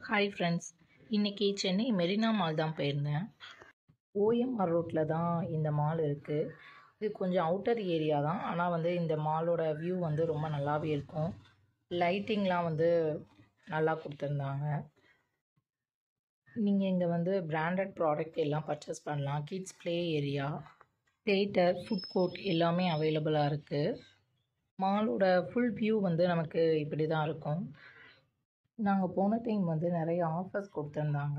hi friends இன்றைக்கி Chennai Marina mall தான் போயிருந்தேன் ஓஎம்ஆர் ரோட்டில் தான் இந்த மால் இருக்குது இது கொஞ்சம் அவுட்டர் ஏரியா தான் ஆனால் வந்து இந்த மாலோட வியூ வந்து ரொம்ப நல்லாவே இருக்கும் லைட்டிங்லாம் வந்து நல்லா கொடுத்துருந்தாங்க நீங்கள் இங்கே வந்து பிராண்டட் ப்ராடக்ட் எல்லாம் பர்ச்சேஸ் பண்ணலாம் kids play area theatre food court எல்லாமே அவைலபிளாக இருக்குது மாலோட ஃபுல் வியூ வந்து நமக்கு இப்படி தான் இருக்கும் நாங்கள் போன டைம் வந்து நிறைய ஆஃபர்ஸ் கொடுத்துருந்தாங்க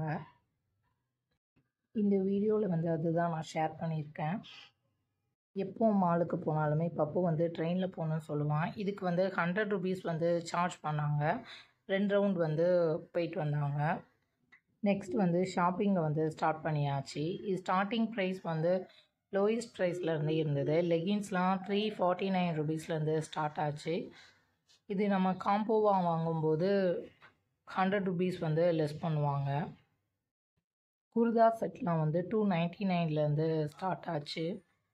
இந்த வீடியோவில் வந்து அதுதான் நான் ஷேர் பண்ணியிருக்கேன் எப்போ மாலுக்கு போனாலுமே பப்பு வந்து ட்ரெயினில் போகணுன்னு சொல்லுவான் இதுக்கு வந்து ஹண்ட்ரட் ருபீஸ் வந்து சார்ஜ் பண்ணாங்க ரெண்டு ரவுண்ட் வந்து போயிட்டு வந்தாங்க நெக்ஸ்ட் வந்து ஷாப்பிங்கை வந்து ஸ்டார்ட் பண்ணியாச்சு இது ஸ்டார்டிங் ப்ரைஸ் வந்து லோயஸ்ட் ப்ரைஸ்லேருந்து இருந்தது லெகின்ஸ்லாம் த்ரீ ஃபார்ட்டி நைன் ருபீஸ்லேருந்து ஸ்டார்ட் ஆச்சு இது நம்ம காம்போவாக வாங்கும்போது ஹண்ட்ரட் ருபீஸ் வந்து லெஸ் பண்ணுவாங்க குர்தா செட்லாம் வந்து டூ நைன்ட்டி நைன்லேருந்து ஸ்டார்ட் ஆச்சு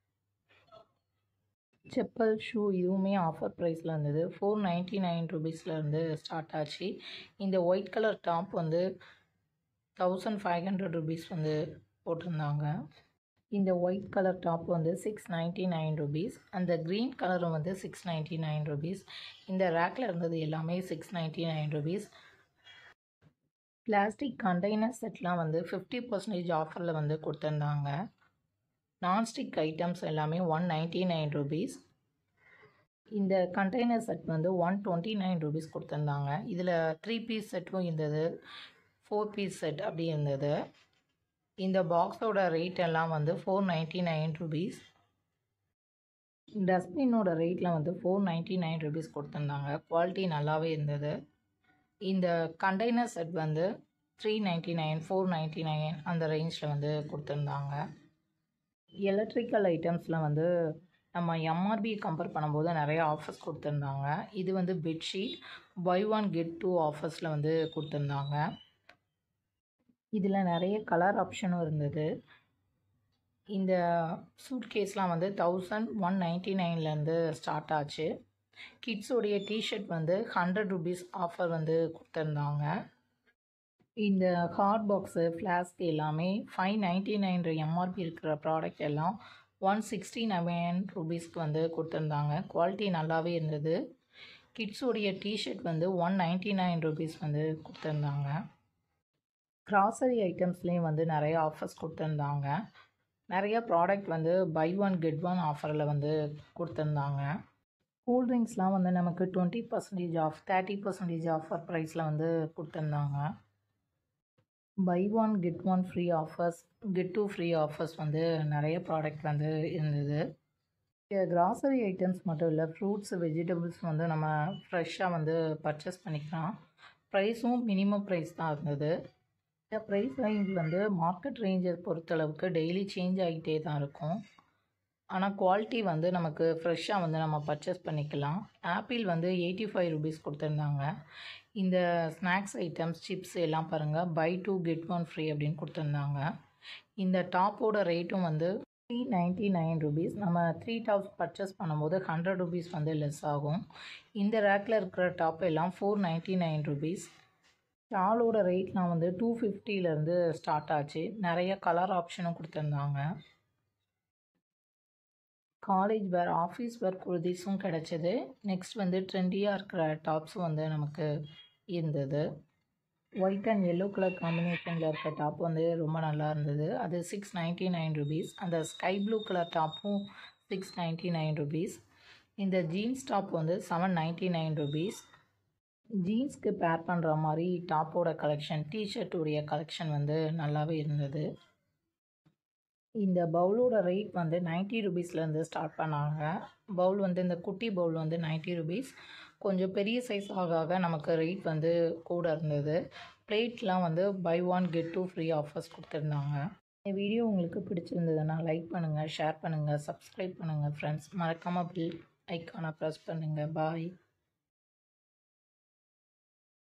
செப்பல் ஷூ இதுவுமே ஆஃபர் ப்ரைஸில் இருந்தது ஃபோர் நைன்ட்டி நைன் ருபீஸ்லேருந்து ஸ்டார்ட் ஆச்சு இந்த ஒயிட் கலர் டாப் வந்து தௌசண்ட் ஃபைவ் ஹண்ட்ரட் ருபீஸ் வந்து போட்டிருந்தாங்க இந்த ஒயிட் கலர் டாப் வந்து சிக்ஸ் நைன்ட்டி நைன் ருபீஸ் அந்த க்ரீன் கலரும் வந்து சிக்ஸ் நைன்ட்டி நைன் ருபீஸ் இந்த ரேக்கில் இருந்தது எல்லாமே six ninety nine rupees plastic container செட்லாம் வந்து ஃபிஃப்டி பர்சன்டேஜ் ஆஃபரில் வந்து கொடுத்துருந்தாங்க நான்ஸ்டிக் ஐட்டம்ஸ் எல்லாமே ஒன் நைன்ட்டி நைன் ருபீஸ் இந்த கண்டெய்னர் செட் வந்து ஒன் டுவெண்ட்டி நைன் ருபீஸ் கொடுத்துருந்தாங்க இதில் த்ரீ பீஸ் செட்டும் இருந்தது ஃபோர் பீஸ் செட் அப்படி இருந்தது இந்த பாக்ஸோட ரேட் எல்லாம் வந்து ஃபோர் நைன்ட்டி நைன் ருபீஸ் டஸ்ட்பினோட ரேட்டில் வந்து ஃபோர் நைன்ட்டி நைன் ருபீஸ் கொடுத்துருந்தாங்க குவாலிட்டி நல்லாவே இருந்தது இந்த கண்டெய்னர் செட் வந்து three ninety nine four ninety nine அந்த ரேஞ்சில் வந்து கொடுத்துருந்தாங்க எலக்ட்ரிக்கல் ஐட்டம்ஸில் வந்து நம்ம எம்ஆர்பி கம்பேர் பண்ணும்போது நிறைய ஆஃபர்ஸ் கொடுத்துருந்தாங்க இது வந்து bedsheet buy one get two ஆஃபர்ஸில் வந்து கொடுத்துருந்தாங்க இதில் நிறைய கலர் ஆப்ஷனும் இருந்தது இந்த சூட் கேஸ்லாம் வந்து தௌசண்ட் ஒன் நைன்ட்டி நைன்லேருந்து ஸ்டார்ட் ஆச்சு கிட்ஸோடைய டிஷர்ட் வந்து ஹண்ட்ரட் ருபீஸ் ஆஃபர் வந்து கொடுத்துருந்தாங்க இந்த ஹாட் பாக்ஸு ஃப்ளாஸ்க் எல்லாமே ஃபைவ் நைன்ட்டி நைன் எம்ஆர்பி இருக்கிற ப்ராடக்ட் எல்லாம் ஒன் சிக்ஸ்டி நைன் ருபீஸ்க்கு வந்து கொடுத்துருந்தாங்க குவாலிட்டி நல்லாவே இருந்தது கிட்ஸோடைய டிஷர்ட் வந்து ஒன் நைன்ட்டி நைன் ருபீஸ் வந்து கொடுத்துருந்தாங்க க்ராசரி ஐட்டம்ஸ்லேயும் வந்து நிறைய ஆஃபர்ஸ் கொடுத்துருந்தாங்க நிறைய ப்ராடக்ட் வந்து பை ஒன் கெட் ஒன் ஆஃபரில் வந்து கொடுத்துருந்தாங்க கூல்ட்ரிங்க்ஸ்லாம் வந்து நமக்கு twenty percentage off thirty percentage offer ப்ரைஸில் வந்து கொடுத்துருந்தாங்க buy one get one free offers get two free offers வந்து நிறைய ப்ராடக்ட் வந்து இருந்தது கிராசரி ஐட்டம்ஸ் மட்டும் இல்லை ஃப்ரூட்ஸ் வெஜிடபிள்ஸ் வந்து நம்ம ஃப்ரெஷ்ஷாக வந்து பர்ச்சேஸ் பண்ணிக்கலாம் ப்ரைஸும் மினிமம் ப்ரைஸ் தான் இருந்தது இந்த ப்ரைஸ் ரேஞ்ச் வந்து மார்க்கெட் ரேஞ்சை பொறுத்தளவுக்கு டெய்லி சேஞ்ச் ஆகிட்டே தான் இருக்கும் ஆனால் குவாலிட்டி வந்து நமக்கு ஃப்ரெஷ்ஷாக வந்து நம்ம பர்ச்சேஸ் பண்ணிக்கலாம் ஆப்பிள் வந்து எயிட்டி ஃபைவ் ருபீஸ் கொடுத்துருந்தாங்க இந்த ஸ்நாக்ஸ் ஐட்டம்ஸ் சிப்ஸ் எல்லாம் பாருங்கள் buy two get one free அப்படின்னு கொடுத்துருந்தாங்க இந்த டாப்போட ரேட்டும் வந்து த்ரீ நைன்ட்டி நைன் ருபீஸ் நம்ம த்ரீ டாப்ஸ் பர்ச்சேஸ் பண்ணும்போது ஹண்ட்ரட் ருபீஸ் வந்து லெஸ் ஆகும் இந்த ரேக்கில் இருக்கிற டாப் எல்லாம் ஃபோர் நைன்ட்டி நைன் ருபீஸ் ஷாலோட ரேட்லாம் வந்து டூ ஃபிஃப்டிலேருந்து ஸ்டார்ட் ஆச்சு நிறைய கலர் ஆப்ஷனும் கொடுத்துருந்தாங்க காலேஜ் வேர் ஆஃபீஸ் வேர் குர்தீஸும் கிடச்சிது நெக்ஸ்ட் வந்து ட்ரெண்டியாக இருக்கிற டாப்ஸும் வந்து நமக்கு இருந்தது ஒயிட் அண்ட் எல்லோ கலர் காம்பினேஷனில் இருக்க டாப் வந்து ரொம்ப நல்லா இருந்தது அது சிக்ஸ் நைன்ட்டி நைன் ருபீஸ் அந்த ஸ்கை ப்ளூ கலர் டாப்பும் சிக்ஸ் நைன்ட்டி நைன் ருபீஸ் இந்த ஜீன்ஸ் டாப் வந்து செவன் நைன்ட்டி நைன் ருபீஸ் ஜீன்ஸ்க்கு பேர் பண்ணுற மாதிரி டாப்போட கலெக்ஷன் டிஷர்ட்டுடைய கலெக்ஷன் வந்து நல்லாவே இருந்தது இந்த பவுலோட ரேட் வந்து நைன்ட்டி ருபீஸ்லேருந்து ஸ்டார்ட் பண்ணாங்க பவுல் வந்து இந்த குட்டி பவுல் வந்து நைன்ட்டி ருபீஸ் கொஞ்சம் பெரிய சைஸ் ஆக ஆக நமக்கு ரேட் வந்து கூட இருந்தது பிளேட்லாம் வந்து buy one get two free offers கொடுத்துருந்தாங்க இந்த வீடியோ உங்களுக்கு பிடிச்சிருந்ததுன்னா லைக் பண்ணுங்கள் ஷேர் பண்ணுங்கள் சப்ஸ்கிரைப் பண்ணுங்கள் ஃப்ரெண்ட்ஸ் மறக்காமல் பில் ஐக்கானை ப்ரெஸ் பண்ணுங்கள் பாய்